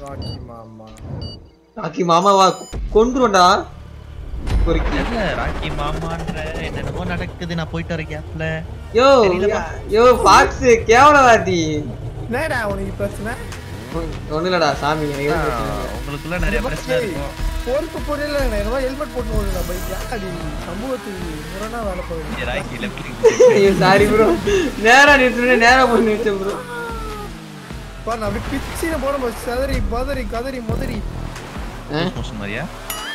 ராக்கி மாமா ராக்கி மாமாவா கொன்றுவண்டா பொறுக்கி இல்ல ராக்கி மாமான்ற என்னென்னமோ நடக்குது நான் போயிட்டு வர கேப்ல யோ யோ ஃபாக்ஸ் கேவலவாதி என்னடா உனக்கு பிரச்சனை ஒண்ணு இல்லடா சாமி எனக்கு எதுவும் பிரச்சனை இல்ல. உங்களுக்குள்ள நிறைய பிரச்சனை இருக்கும் பொறுப்பு புரியல என்னவா ஹெல்மெட் போட்டு போடுங்க பைக் யாடி சமூகத்துக்கு முரணா வேலை போகுது இங்க ராக்கி லெஃப்ட் ஐயோ சாரி ப்ரோ நேரா நிறுத்துனே நேரா போய் நிறுத்தேன் ப்ரோ பாரு நான் அப்படியே பிச்சின போட சதறி பதறி கதறி முதறி மோஷன் மாதிரியா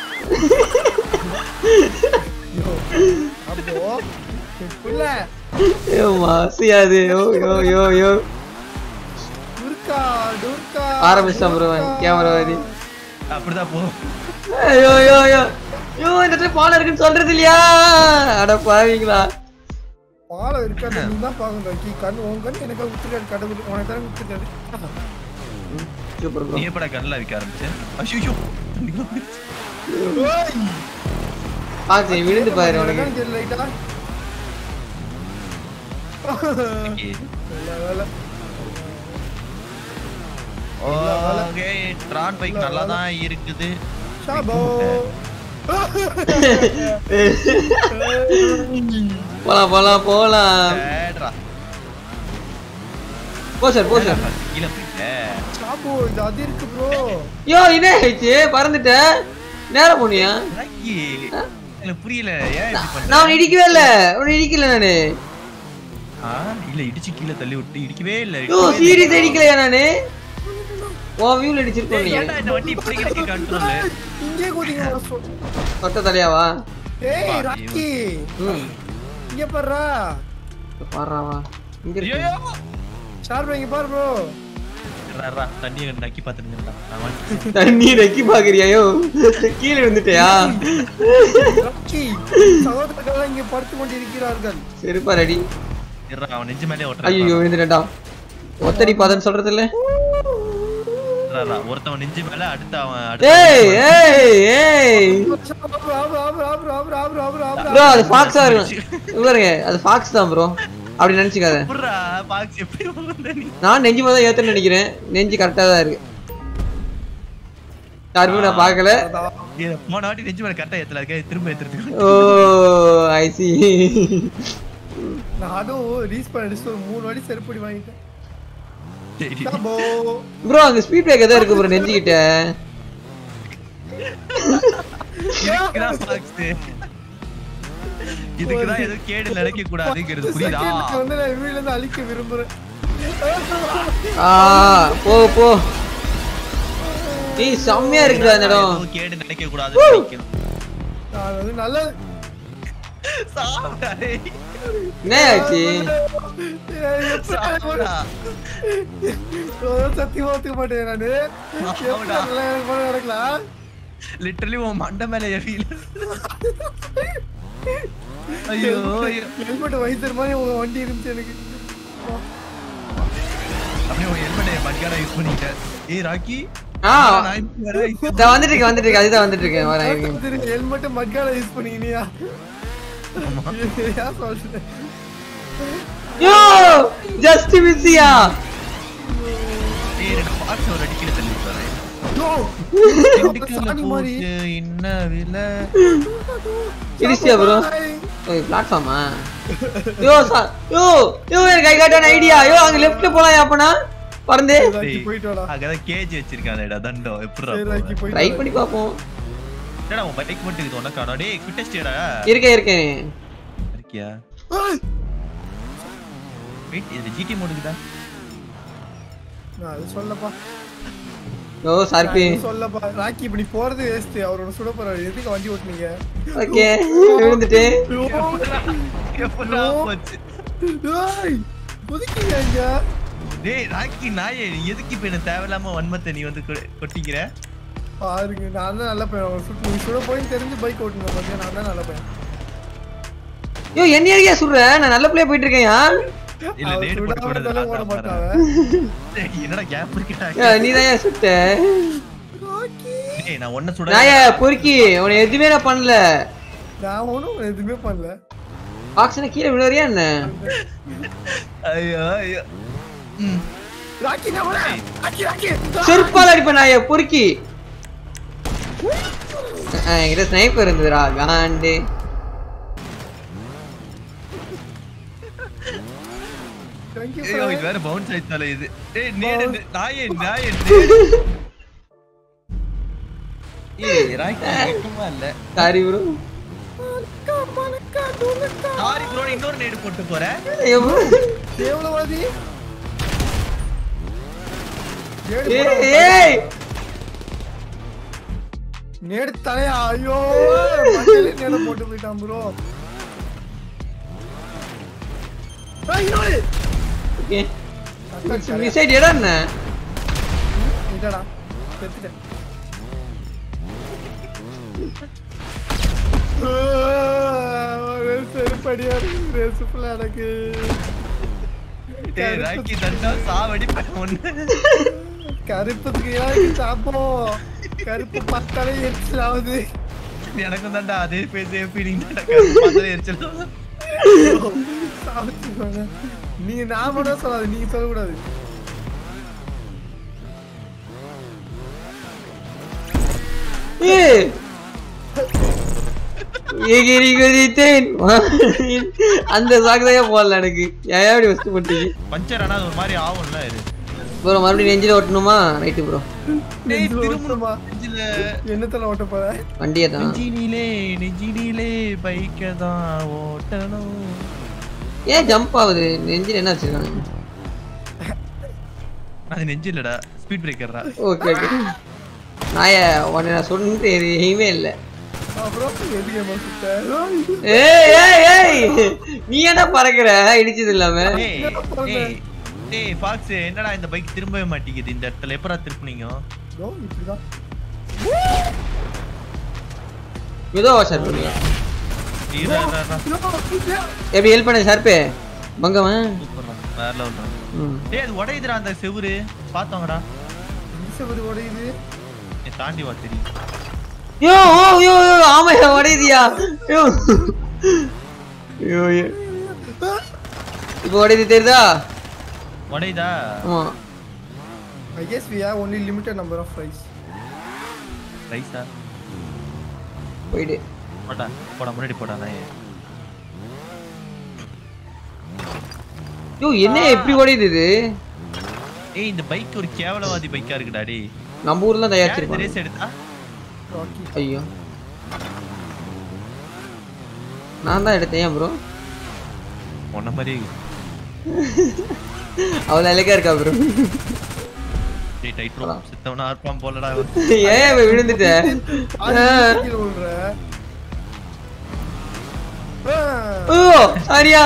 ஐயோ, அப்போ புள்ள ஐயோ மாசியாது யோ யோ யோ யோ துர்கா துர்கா ஆரம்பிச்சிட்டான் ப்ரோ கேமராவாதி அப்படிதான் போ ஐயோ ஐயோ ஐயோ ஐயோ இந்த இடத்துல பாலம் இருக்குன்னு சொல்றது இல்லையா அட பாவீங்களா பாலம் இருக்காது நீ தான் பாக்கணும் ராக்கி கண் உன் கண் எனக்கு குத்துக்காடு கடவுள் உனக்கு தான் குத்துக்காடு சூப்பர் ப்ரோ நீ எப்படா கண்ணில் விற்க ஆரம்பிச்சேன் அஷிஷோ பாத்து விழுந்து பாரு உனக்கு தெரியல லைட்டா நல்ல வேலை ஓகே ட்ரான் பைக் நல்லா தான் இருக்குது ஷாபோ போலாம் போலாம் போலாம் ஏட்ரா. போ சார் போ சார் கீழே போயிட்ட ஷாபோ இது அது இருக்கு ப்ரோ யோ என்ன ஆயிடுச்சு பறந்துட்ட நேரம் போனியா ராக்கி எனக்கு புரியல ஏன் இப்படி பண்ற? நான் உன்னை இடிக்கவே இல்ல உன்னை இடிக்கல நானு ஆ, இல்ல இடிச்சு கீழே தள்ளி விட்டு இடிக்கவே இல்ல யோ சீரியஸ் அடிக்கலையா நானு உன் வியூல அடிச்சிருக்கோம் நீ ஏன்டா இந்த வண்டி இப்படி இருக்கு கண்ட்ரோல் இங்கே கூதிங்க கொட்ட தலையாவா ஏய் ராக்கி ம் இங்க பாருடா பாடுறாவா இங்க இருக்கு ஐயோ ஷார்ப் இங்க பாரு ப்ரோ தண்ணியை நக்கி பார்த்துருந்தா நான் வந்து தண்ணி நக்கி பாக்குறியா யோ கீழே விழுந்துட்டியா ராக்கி சகோதரர்கள் இங்கே படுத்து கொண்டு இருக்கிறார்கள் செருப்பா ரெடி இருடா, அவன் நெஞ்சு மேலே ஓட்டுறான் ஐயோ விழுந்துட்டா ஒத்தடி பாதன்னு சொல்றது இல்ல இருடா, ஒருத்தவன் நெஞ்சு மேல அடுத்த அவன் ஏய் அடுத்த ஏய் ஏய் ப்ரோ அது ஃபாக்ஸா இருக்கும் பாருங்க அது ஃபாக்ஸ் தான் ப்ரோ அப்படி நினைச்சுக்காத புர்ரா பாக்ஸ் எப்படி வந்த நீ நான் நெஞ்சு தான் ஏத்தன்னு நினைக்கிறேன் நெஞ்சு கரெக்டா தான் இருக்கு யாருமே நான் பார்க்கல ஏய், போன வாட்டி நெஞ்சு மேல கரெக்டா ஏத்தல அதுக்காக திரும்ப ஏத்துறதுக்கு ஓ ஐ சி நான் அதுவும் ரீஸ் பண்ண அடிச்சு ஒரு மூணு வாட்டி செருப்படி வாங்கிட்டேன் சரி. ஷாபோ. ப்ரோ அங்க ஸ்பீட் பிரேக்கர் தான் இருக்கு ப்ரோ நெஞ்சு கிட்ட இதுக்குதான் பாக்ஸ் இதுக்குதான் எதுவும் கேடு நினைக்க கூடாதுங்கிறது பத்து புரியுதா செகண்டுக்கு வந்து நான் வீட்ல இருந்து அழிக்க விரும்புறேன் ஆ போ போ ஏய் செம்மையா இருக்குடா இந்த இடம் எதுவும் கேடு நினைக்க கூடாதுன்னு நினைக்கணும் நான் வந்து நல்ல சாவுடா, டேய். என்ன ஆச்சு சாவுடா. சத்தியமா ஒத்துக்க மாட்டேன் நானு எப்படி அதெல்லாம் எனக்கு போல நடக்கலாம் லிட்டரலி உன் மண்டை மேல எவியில ஐயோ ஐயோ ஹெல்மெட் வைத்தர் மாதிரி உங்க வண்டி இருந்துச்சு எனக்கு அப்படியே உன் ஹெல்மெட்டை மட்கான யூஸ் பண்ணிக்கிட்டேன் ஏய் ராக்கி ஆ நான் இப்ப வரேன். இதோ வந்துட்டு இருக்கேன் வந்துட்டு இருக்கேன் அதுதான் வந்துட்டு இருக்கேன் வரேன் இருங்க. ஹெல்மெட் மக்கால யூஸ் பண்ணீங்கனியா ஏன் சொல்றேன் யோ ஜஸ்ட் மிஸ்ஸியா ஏய் ரெண்டு பாக்ஸ் ஒரு அடிக்கல தள்ளி விட்டுறேன் சாணி மாதிரி என்ன விலை இடிச்சியா ப்ரோ ஓய் பிளாட்ஃபார்மா யோ சா- யோ யோ எனக்கு I got an idea yo அங்க லெஃப்ட்ல போலாம் அப்பனா பறந்து ராக்கி போயிட்டு வாடா அங்கதான் கேஜ் வச்சிருக்கானேடா தண்டம் எப்படிடா சரி ராக்கி போயிட்டு ட்ரை வாடா. பண்ணி பாப்போம் என்னடா உன் பைக் மட்டும் இது உனக்காடா டேய் குட்டஸ்டியடா இருக்கேன் இருக்கேன் இருக்கியா ஏய்! வெயிட் இது ஜிடி மோடுக்குதா நான் அது சொல்லப்பா யோ சார்பி நான் சொல்லப்பா ராக்கி இப்படி போறது வேஸ்ட் அவரோட சுட போறாரு எதுக்கு வண்டி ஓட்டுனீங்க ஓகே விழுந்துட்டேன் எப்படா போச்சு ஏய், ஒதுக்கிங்க இங்க டேய் ராக்கி நாயே நீ எதுக்கு இப்ப என்ன தேவையில்லாம வன்மத்தை நீ வந்து கொ- கொட்டிக்கிற பாருங்க நான் தான் நல்ல பையன் அவன் சுட்டு நீங்க சுட போய் தெரிஞ்சு பைக் ஓட்டுங்க பாத்தியா நான் தான் நல்ல பையன் யோ என்ன ஏரியா சொல்ற நான் நல்ல பிள்ளைய போயிட்டு இருக்கேன் இல்ல அவன் நேடு போட்டு சுடாம போனது இருந்தாலும் ஓட நான் மாட்டான் பாரு. அவன். டேய், என்னடா கேப் இருக்குடா யோ நீ தான் சுட்ட ராக்கி டேய் நான் ஒன்ன சுட நாய பொறுக்கி உன்னை எதுவுமே நான் பண்ணல நான் ஒன்றும் எதுவுமே பண்ணல பாக்ஸ்னா கீழே விழுறியா என்ன ஐயோ ஐயோ ம் ராக்கி நான் வரேன். ராக்கி ராக்கி செருப்பால் அடிப்பேன் நாய பொறுக்கி ஆ, என்கிட்ட ஸ்னைப்பர் இருந்ததுடா காண்டு Thank you, ஐயோ sir. இது வேற பவுன்ஸ் ஆயிட்டால இது ஏய் நேடு நே- நாயே நாயே நேடு ஏய் ராக்கி வெக்கமா இல்ல சாரி ப்ரோ சாரி ப்ரோ இன்னொரு நேடு போட்டு போறேன் எவ்வளவு வருது? நேடு ஏய் போடா. ஏய் நேடு தலையா ஐயோ மண்டையில நேடு போட்டு போயிட்டான் ப்ரோ ஓகே மிசைட் இடம் என்ன இதடா செத்துட்டேன் செருப்படியா இருக்கு ரெசுப்புல எனக்கு ஏய் ராக்கி தண்டா சாவடிப்பேன் ஒண்ணு கருப்புக்கு ஏன் சாப்போம் கருப்பு பார்த்தாலே எரிச்சலாவது எனக்கும் தான்டா அதே பேச ஃபீலிங் தான்டா பார்த்தாலே எரிச்சல் சாப்பிட்டு நீங்க நான் மட்டும் சொல்லாது நீங்க சொல்லக்கூடாது ஏய் எகிரி குதித்தேன் அந்த சாக்குதையே போடல எனக்கு ஏன் இப்படி வச்சு போட்டீங்க பஞ்சர் ஆனா அது ஒரு மாதிரி ஆகும்ல இது ப்ரோ மறுபடியும் நெஞ்சில் ஓட்டணுமா ரைட்டு ப்ரோ டேய் நெஞ்சில திரும்ப ஓட்டுமா? நெஞ்சில என்னத்துல ஓட்ட போற வண்டியை தான் நெஞ்சினிலே நெஞ்சினிலே பைக்க தான் ஓட்டணும் ஏன் ஜம்ப் ஆகுது நெஞ்சில் என்ன வச்சிருக்காங்க அது நெஞ்சு இல்லடா ஸ்பீட் பிரேக்கர்டா ஓகே ஓகே நாய உன்னை நான் சொன்னது எதுவுமே இல்லை அப்புறம் எதுக்கு ஏமா சுத்த ஏய் ஏய் ஏய் நீ என்ன பறக்குற இடிச்சது இல்லாம ஏய் ஏய் ஏய் ஃபாக்ஸ் என்னடா இந்த பைக் திரும்பவே மாட்டேங்குது இந்த இடத்துல எப்பரா திருப்புனீங்க இதோ இப்படிதான் ஏதோ சார் பண்ணுங்க இரு, இரு, இரு, இரு. இதோ, எப்படி ஹெல்ப் பண்ண ஷார்ப்பு பங்கவன் சூப்பர்டா வேற லெவல் ம் டேய் அது உடையுதுடா அந்த செவுரு பார்த்தோங்கடா ஈசவரி உடையுது நீ தாண்டி வா தெரியும் யோ ஓ யோ யோ ஆமையா உடையுதியா யோ யோ யோ. இப்போ உடையுது தெரியுதா உடையுதா ஆமா I guess we have only limited number of fries. ரைஸா போயிடு போடா போடா முன்னாடி போடா நான் யோ என்ன எப்படி உடையுது இது ஏய் இந்த பைக் ஒரு கேவலவாதி பைக்கா இருக்குடா டேய் நம்ம ஊர்ல தான் யார் இந்த தயாரிச்சிருப்பாங்க ரேஸ் எடுத்தா Rocky. ஐயோ நான் தான் எடுத்தேன் ஏன் ப்ரோ உன்ன மாதிரி அவ்வளோ அழகா இருக்கா ப்ரோ டேய் டைட் ரோப் சித்தவனா இருப்பான் போலடா ஏன் இப்ப விழுந்துட்ட பாதி ஆ. கீழே விழுற. ஆ. ஓ சாரியா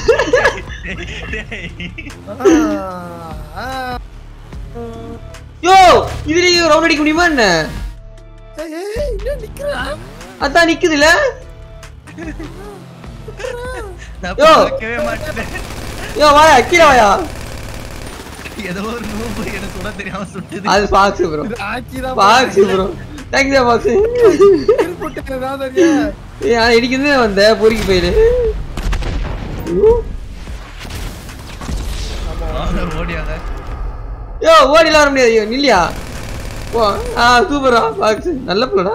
டேய் ஆ. ஆ. யோ இதுல ரவுண்ட் அடிக்க முடியுமா என்ன ஏய், ஏய், இன்னும் நிக்கிறா? அதான் நிக்குதுல நான் யோ. பார்க்கவே மாட்டேன் யோ வாயா கீழே வாயா ஏதோ ஒரு நூம்பு எனக்கு சுட தெரியாம சுட்டுது அது பாக்ஸ் ப்ரோ இது ஆக்கிதான் பாக்ஸ் ப்ரோ தேங்க்ஸ் பாக்ஸ் திருப்பூட்டுக்கு ஏதாவது அறியா? ஏன் இடிக்குது வந்த பொறுக்கி போயிடு வாங்க, ஓடியாங்க யோ ஓடிலாம் வர முடியாது ஐயோ நில்லியா ஓ ஆ சூப்பரா பாக்ஸ் நல்ல பிள்ளடா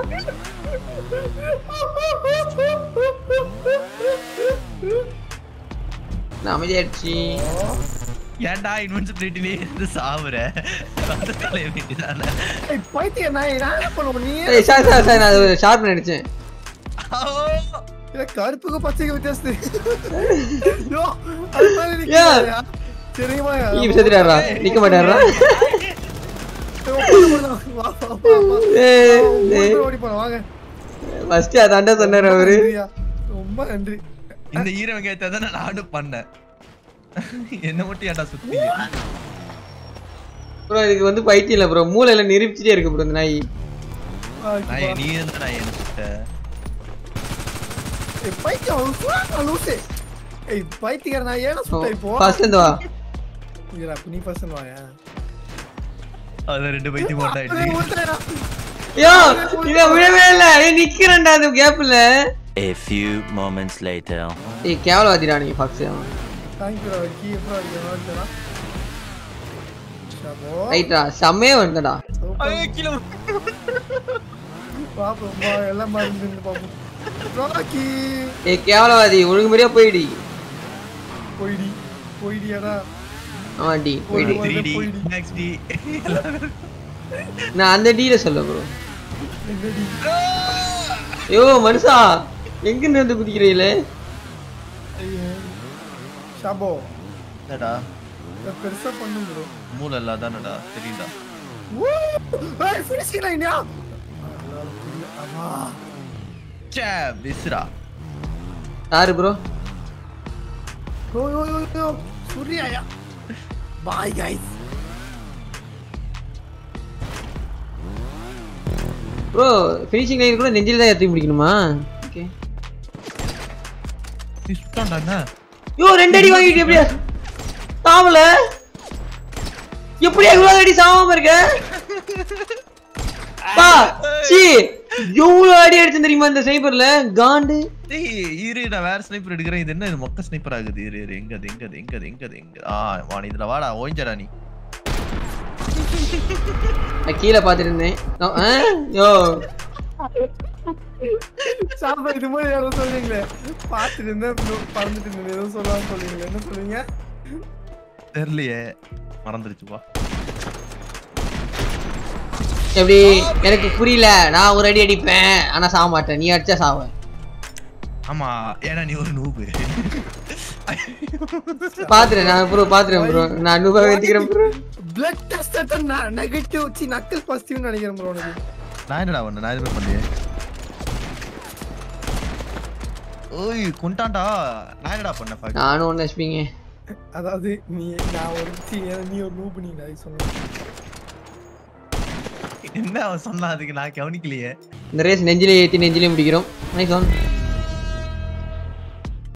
நான் அமைதியாயிடுச்சு ஏன்டா இன்வென்சிபிலிட்டிலே இருந்து சாவுற வந்து தலைய வேண்டியதானே ஏய், பைத்தியம் நாய், நான் என்ன பண்ணுவேன்? நீ ஏய் சார் சார் சார் நான் அது ஷார்ப் நினைச்சேன் இல்ல, கருப்புக்கு பச்சைக்கு வித்தியாசம் ஐயோ, அது மாதிரி நிக்கிறாயா? சரிங்கம்மா. ஈ செத்துட்டாரா நிக்க மாட்டாரா ஏய், உட்காந்து போடலாம். வா, வா, வா, வா. ஏய், வா, மூணு ஏய். பேர் ஓடி போலாம், வாங்க. ஃபர்ஸ்ட் அதாண்டா சொன்னாரு அவரு நன்றியா. ரொம்ப நன்றி இந்த ஈர வெங்காயத்தை தான் நான் ஆர்டர் பண்ணேன் என்ன மட்டும் ஏன்டா சுத்தி ப்ரோ இதுக்கு வந்து பைத்தியம் இல்ல ப்ரோ மூளையில நிரூபிச்சுட்டே இருக்கு ப்ரோ இந்த நாய் நான் நீ இருந்தா நான் என்ன சுட்ட ஏய், பைத்தியம், அவன் சுறாங்க, லூசு. ஏய், பைத்தியக்கார நான் ஏன்னா சுட்ட இப்போ? ஃபர்ஸ்ட் இருந்து வா இருடா, நீ first வாயா. அது ரெண்டு பைத்தி அப்படியே போட்டாச்சு ஊத்துறேடா. யோ இத விடவே இல்ல ஏய் நிக்கிறேன்டா அந்த கேப்ல A few moments later. ஏய் கேவலவாதிடா நீ ஃபாக்ஸ் Thank you டா, விக்கி. எப்படா இருக்கு, நல்லா இருக்குடா. ஷாபோ ரைட்டா செம்மையா வந்தடா ஐயோ, கீழே விழு. பாப்போம் வா, எல்லாம் மருந்து பாப்போம் ராக்கி ஏ கேவலவாதி ஒழுங்கு மாதிரியா போயிடி போயிடி போயிடியாடா ஆமாடி போயிடி போயிடு. 3D, போயிடு. Max D. நான் அந்த டீல சொல்ல ப்ரோ என்னடி ஐயோ மனுஷா எங்க இருந்து குதிக்கிறீங்களே ஐயே. ஷாபோ என்னடா இதை பெருசா பண்ணு ப்ரோ மூளை இல்லாதானடா தெரியுதா ஃபினிஷிங் லைன்யா ஆமா சே பிஸ்ரா யாரு ப்ரோ ஓ ஓ ஓ ஓ சூர்யாயா பாய் गाइस ப்ரோ ஃபினிஷிங் லைன் கூட நெஞ்சில தான் ஏற்றி முடிக்கணுமா ஓகே நீ சுட்டான்டா என்ன யோ ரெண்டு அடி வாங்கிட்டு எப்படியா சாவல எப்படியா இவ்வளவு அடி சாவாம இருக்க பா சி எவ்வளவு அடி அடிச்சு தெரியுமா இந்த சைபர்ல காண்டு டேய் இரு நான் வேற ஸ்னைப்பர் எடுக்கிறேன் இது என்ன இது மொக்க ஸ்னைப்பர் ஆகுது இரு இரு எங்க அது எங்க அது எங்க அது எங்க அது எங்க ஆ வாணி இதுல வாடா ஓய்ஞ்சடா நீ நான் கீழே பாத்துட்டு இருந்தேன் நோ, ஆ? யோ சாப்பா இது மாதிரி யாரோ சொல்றீங்களே பார்த்துட்டு இருந்தேன் இன்னும் பறந்துட்டு இருந்தேன் ஏதோ சொல்லலாம்னு சொல்றீங்களே என்ன சொல்றீங்க தெரியலையே மறந்துருச்சு வா எப்படி எனக்கு புரியல நான் ஒரு அடி அடிப்பேன் ஆனா சாக மாட்டேன் நீ அடிச்சா சாவ ஆமா ஏன்னா நீ ஒரு நூபு பாத்துறேன் நான் ப்ரோ பாத்துறேன் ப்ரோ நான் அனுபவம் எடுத்துக்கிறேன் ப்ரோ பிளட் டெஸ்ட் நெகட்டிவ் சி நக்கல் பாசிட்டிவ் நினைக்கிறேன் ப்ரோ உனக்கு நான் என்னடா பண்ண நான் எதுவுமே பண்ணலையே ஓய் கொண்டாண்டா நான் என்னடா பண்ண fuck? நானும் ஒன்று வச்சுப்பீங்க அதாவது நீ நான் ஒரு சி நீ ஒரு நூபு நீ நான் சொன்னேன் என்ன அவன் சொன்னா அதுக்கு நான் கவனிக்கலையே இந்த ரேஸ் நெஞ்சிலே ஏற்றி நெஞ்சிலே முடிக்கிறோம் நைஸ் ஒன்